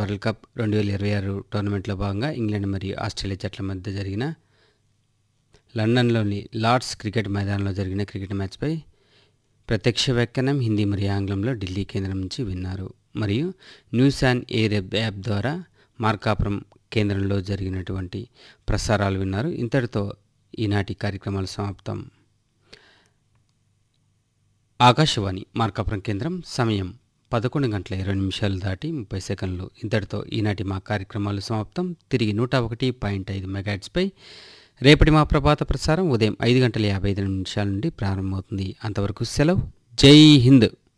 world cup రెండు వేల ఇరవై ఆరు టోర్నమెంట్లో భాగంగా ఇంగ్లాండ్ మరియు ఆస్ట్రేలియా జట్ల మధ్య జరిగిన లండన్లోని లార్డ్స్ క్రికెట్ మైదానంలో జరిగిన క్రికెట్ మ్యాచ్పై ప్రత్యక్ష వ్యాఖ్యానం హిందీ మరియు ఆంగ్లంలో ఢిల్లీ కేంద్రం నుంచి విన్నారు మరియు న్యూస్ అండ్ ఎయిర్ యాప్ ద్వారా మార్కాపురం కేంద్రంలో జరిగినటువంటి ప్రసారాలు విన్నారు ఇంతటితో ఈనాటి కార్యక్రమాలు సమాప్తం ఆకాశవాణి మార్కాపురం కేంద్రం సమయం పదకొండు గంటల ఇరవై నిమిషాలు దాటి ముప్పై సెకండ్లు ఇంతటితో ఈనాటి మా కార్యక్రమాలు సమాప్తం తిరిగి నూట ఒకటి పాయింట్ ఐదు మెగాట్స్పై రేపటి మా ప్రభాత ప్రసారం ఉదయం ఐదు గంటల యాభై ఐదు నిమిషాల నుండి ప్రారంభమవుతుంది అంతవరకు సెలవు జై హింద్